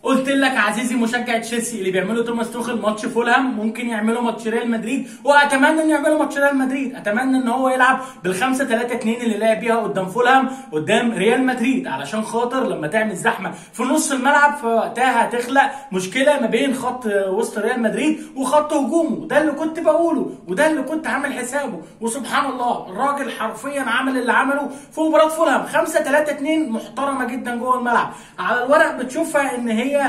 قلت لك عزيزي مشجع تشيلسي اللي بيعملوا توماس توخل ماتش فولهام ممكن يعملوا ماتش ريال مدريد واتمنى ان يعملوا ماتش ريال مدريد اتمنى ان هو يلعب بالخمسة 3 2 اللي لعب بيها قدام فولهام قدام ريال مدريد علشان خاطر لما تعمل زحمه في نص الملعب فوقتها هتخلق مشكله ما بين خط وسط ريال مدريد وخط هجومه ده اللي كنت بقوله وده اللي كنت عامل حسابه وسبحان الله الراجل حرفيا عمل اللي عمله في مباراه فولهام 5 3 2 محترمه جدا جوه الملعب على الورق بتشوفها ان هي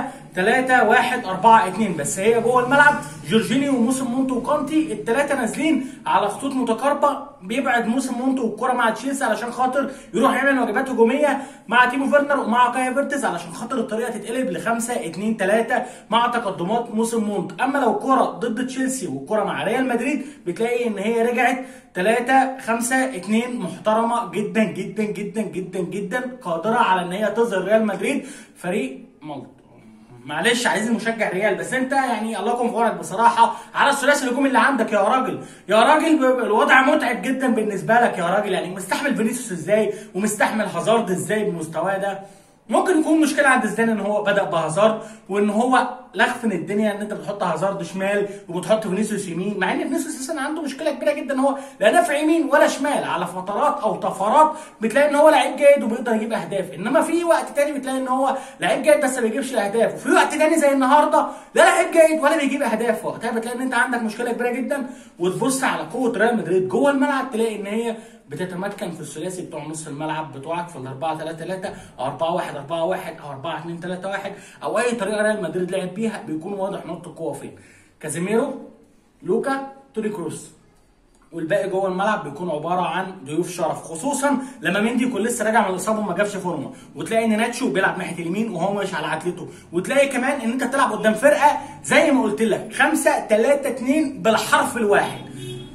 3 1 4 2 بس هي جوه الملعب جورجينيو وموسم مونتو وكونتي الثلاثه نازلين على خطوط متقاربه بيبعد موسم مونتو والكره مع تشيلسي علشان خاطر يروح يعمل واجبات هجوميه مع تيمو فيرنر ومع كاي فيرتز علشان خاطر الطريقه تتقلب ل 5 2 3 مع تقدمات موسم مونتو اما لو كره ضد تشيلسي والكره مع ريال مدريد بتلاقي ان هي رجعت 3 5 2 محترمه جدا جدا جدا جدا جدا قادره على ان هي تظهر ريال مدريد فريق ملط معلش عايز مشجع ريال بس انت يعني الله يكون في عونك بصراحه على الثلاثي الهجومي اللي عندك يا راجل يا راجل الوضع متعب جدا بالنسبه لك يا راجل يعني مستحمل فينيسيوس ازاي ومستحمل هازارد ازاي بمستواه ده ممكن يكون مشكله عند زيدان ان هو بدا بهازارد وان هو لخفن الدنيا ان انت بتحط هازارد شمال وبتحط فينيسيوس يمين مع ان فينيسيوس اساسا عنده مشكله كبيره جدا هو لا نافع يمين ولا شمال على فترات او طفرات بتلاقي ان هو لعيب جيد وبيقدر يجيب اهداف انما في وقت تاني بتلاقي ان هو لعيب جيد بس ما بيجيبش الاهداف وفي وقت تاني زي النهارده لا لعيب جيد ولا بيجيب اهداف وقتها بتلاقي ان انت عندك مشكله كبيره جدا وتبص على قوه ريال مدريد جوه الملعب تلاقي ان هي بتتمكن في الثلاثي بتوع نص الملعب بتوعك في ال 4 3 3 او 4 1 4 1 او 4 2 3 1 او اي طريقه ريال مدريد لعب بيها بيكون واضح نقطه القوه فين. كازيميرو لوكا توني كروس والباقي جوه الملعب بيكون عباره عن ضيوف شرف خصوصا لما مندي يكون لسه راجع من الاصابه وما جابش فورمه وتلاقي ان ناتشو بيلعب ناحيه اليمين وهو مش على عتلته وتلاقي كمان ان انت بتلعب قدام فرقه زي ما قلت لك 5 3 2 بالحرف الواحد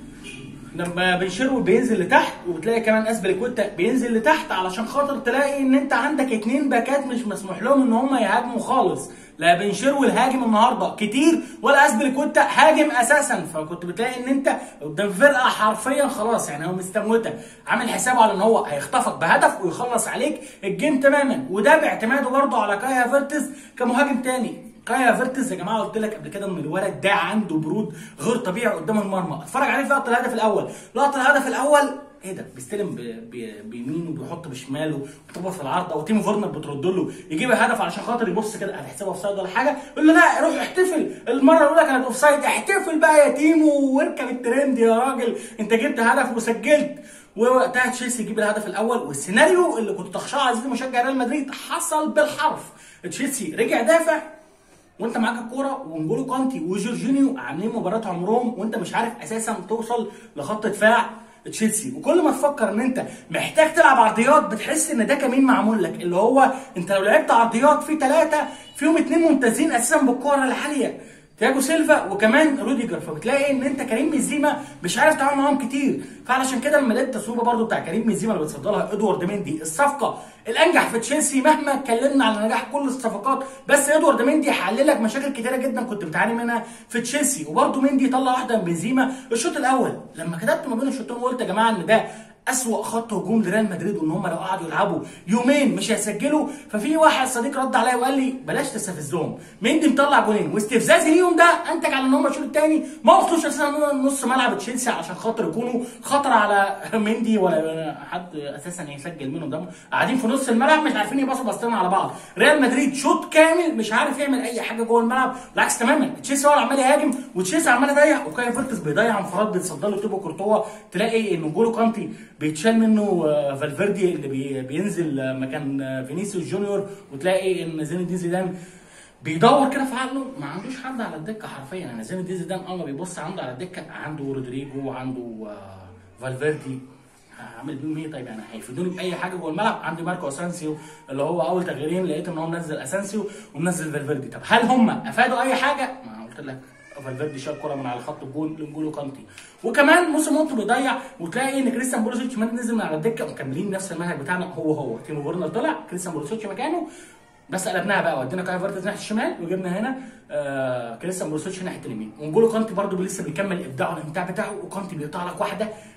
لما بنشيرو بينزل لتحت وبتلاقي كمان اسبليكويتا بينزل لتحت علشان خاطر تلاقي ان انت عندك اتنين باكات مش مسموح لهم ان هم يهاجموا خالص لا بنشيرو الهاجم النهارده كتير ولا اسبليكويتا هاجم اساسا فكنت بتلاقي ان انت قدام فرقه حرفيا خلاص يعني هو مستموته عامل حسابه على ان هو هيخطفك بهدف ويخلص عليك الجيم تماما وده باعتماده برضه على كايا فيرتز كمهاجم تاني كايا فيرتز يا جماعه قلت لك قبل كده ان الولد ده عنده برود غير طبيعي قدام المرمى اتفرج عليه في لقطه الهدف الاول لقطه الهدف الاول ايه ده بيستلم بيمينه وبيحط بشماله وبتخبط في العارضه وتيمو فورنر بترد له يجيب الهدف علشان خاطر يبص كده هتحسبها اوف سايد ولا حاجه يقول له لا روح احتفل المره الاولى كانت اوف سايد احتفل بقى يا تيمو واركب الترند يا راجل انت جبت هدف وسجلت ووقتها تشيلسي يجيب الهدف الاول والسيناريو اللي كنت تخشاه عزيزي مشجع ريال مدريد حصل بالحرف تشيلسي رجع دافع وانت معاك الكوره ونجولو كانتي وجورجينيو عاملين مباراه عمرهم وانت مش عارف اساسا توصل لخط دفاع تشيلسي وكل ما تفكر ان انت محتاج تلعب عرضيات بتحس ان ده كمين معمول لك اللي هو انت لو لعبت عرضيات في ثلاثه فيهم اثنين ممتازين اساسا بالكوره العاليه تياجو سيلفا وكمان روديجر فبتلاقي ان انت كريم بنزيما مش عارف تتعامل معاهم كتير فعلشان كده لما لقيت التصويبه برده بتاع كريم بنزيما اللي بتصدرها ادوارد مندي الصفقه الانجح في تشيلسي مهما اتكلمنا على نجاح كل الصفقات بس ادوارد مندي حل لك مشاكل كتيره جدا كنت بتعاني منها في تشيلسي وبرده مندي طلع واحده من بنزيما الشوط الاول لما كتبت ما بين الشوطين وقلت يا جماعه ان ده اسوأ خط هجوم لريال مدريد وان هم لو قعدوا يلعبوا يومين مش هيسجلوا ففي واحد صديق رد عليا وقال لي بلاش تستفزهم مندي مطلع جولين واستفزازي ليهم ده انتج على ان هم الشوط الثاني ما وصلوش اساسا نص ملعب تشيلسي عشان خاطر يكونوا خطر على مندي ولا حد اساسا يسجل منهم ده قاعدين في نص الملعب مش عارفين يباصوا باصتين على بعض ريال مدريد شوط كامل مش عارف يعمل اي حاجه جوه الملعب بالعكس تماما تشيلسي هو اللي عمال يهاجم وتشيلسي عمال يضيع وكاي فيرتس بيضيع انفراد بيتصدى له تيبو كورتوا تلاقي ان جولو كانتي بيتشال منه فالفيردي اللي بي بينزل مكان فينيسيوس جونيور وتلاقي ان زين الدين زيدان بيدور كده في عقله ما عندوش حد على الدكه حرفيا يعني زين الدين زيدان اول ما بيبص عنده على الدكه عنده رودريجو وعنده فالفيردي هعمل بيهم ايه طيب يعني هيفيدوني باي حاجه جوه الملعب عندي ماركو اسانسيو اللي هو اول تغييرين لقيت ان هو منزل اسانسيو ومنزل فالفيردي طب هل هم افادوا اي حاجه؟ ما قلت لك فالفيردي شال كره من على خط الجون لنجولو كانتي وكمان موسم مونتو بيضيع وتلاقي ان كريستيان بولوسيتش نزل من على الدكه ومكملين نفس المنهج بتاعنا هو هو تيمو فورنر طلع كريستيان بولوسيتش مكانه بس قلبناها بقى ودينا كاي فيرتز ناحيه الشمال وجبنا هنا آه كريستيان بولوسيتش ناحيه اليمين ونجولو كانتي برده لسه بيكمل ابداعه الامتاع بتاعه وكانتي بيقطع لك واحده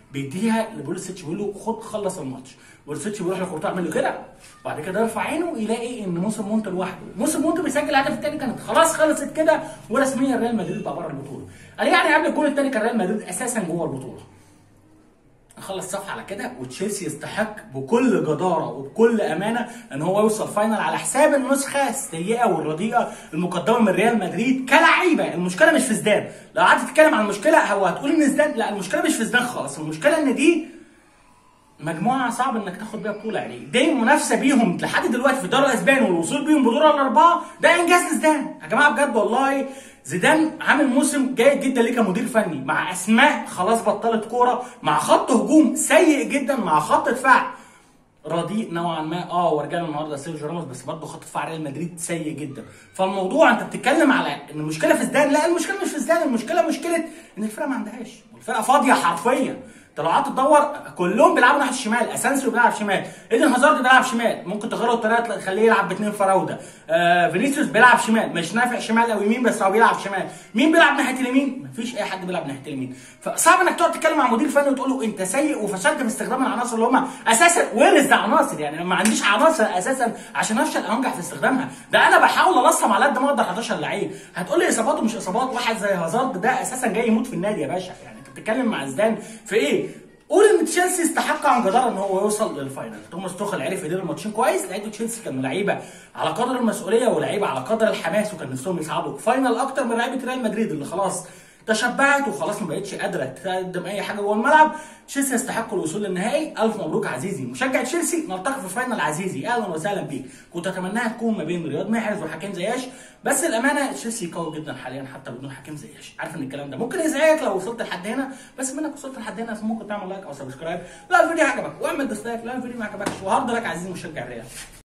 بيديها لبوليسيتش بيقول له خد خلص الماتش بوليسيتش بيروح لكورتوا يعمل له كده بعد كده يرفع عينه يلاقي ان موسم مونت لوحده موسم مونت بيسجل الهدف الثاني كانت خلاص خلصت كده ورسميا ريال مدريد بقى بره البطوله قال يعني قبل الجول الثاني كان ريال مدريد اساسا جوه البطوله نخلص صفحه على كده وتشيلسي يستحق بكل جداره وبكل امانه ان هو يوصل فاينل على حساب النسخه السيئه والرديئه المقدمه من ريال مدريد كلعيبه المشكله مش في زيدان لو قعدت تتكلم عن المشكله هو هتقول ان زيدان لا المشكله مش في زيدان خالص المشكله ان دي مجموعه صعب انك تاخد بيها بطوله يعني دي منافسه بيهم لحد دلوقتي في الدوري الاسباني والوصول بيهم بدور الاربعه ده انجاز لزيدان يا جماعه بجد والله زيدان عامل موسم جيد جدا ليه كمدير فني مع اسماء خلاص بطلت كوره مع خط هجوم سيء جدا مع خط دفاع رديء نوعا ما اه ورجعنا النهارده سيرجيو راموس بس برضه خط دفاع ريال مدريد سيء جدا فالموضوع انت بتتكلم على ان المشكله في زيدان لا المشكله مش في زيدان المشكله مشكله ان الفرقه ما عندهاش الفرقه فاضيه حرفيا انت لو قعدت تدور كلهم بيلعبوا ناحيه الشمال اسانسيو بيلعب شمال ايدن هازارد بيلعب شمال ممكن تغيروا الطريقه تخليه يلعب باثنين فراوده آه فينيسيوس بيلعب شمال مش نافع شمال او يمين بس هو بيلعب شمال مين بيلعب ناحيه اليمين مفيش اي حد بيلعب ناحيه اليمين فصعب انك تقعد تتكلم مع مدير فني وتقول له انت سيء وفشلت في استخدام العناصر اللي هم اساسا ويرز عناصر يعني ما عنديش عناصر اساسا عشان افشل او انجح في استخدامها ده انا بحاول الصم على قد ما اقدر 11 لعيب هتقول لي اصابات ومش اصابات واحد زي هازارد ده اساسا جاي يموت في النادي يا باشا يعني انت بتتكلم مع زيدان في ايه قول ان تشيلسي استحق عن جدار ان هو يوصل للفاينل توماس توخل عرف يدير الماتشين كويس لعيبه تشيلسي كانوا لعيبه على قدر المسؤوليه ولعيبه على قدر الحماس وكان نفسهم يصعدوا فاينل اكتر من لعيبه ريال مدريد اللي خلاص تشبعت وخلاص ما بقتش قادره تقدم اي حاجه جوه الملعب تشيلسي يستحق الوصول للنهائي الف مبروك عزيزي مشجع تشيلسي نلتقي في فاينل عزيزي اهلا وسهلا بيك كنت اتمناها تكون ما بين رياض محرز وحكيم زياش بس الامانه تشيلسي قوي جدا حاليا حتى بدون حكيم زياش عارف ان الكلام ده ممكن يزعجك لو وصلت لحد هنا بس منك وصلت لحد هنا ممكن تعمل لايك او سبسكرايب لا الفيديو عجبك واعمل ديسلايك لا الفيديو ما عجبكش وهارد لك عزيزي مشجع ريال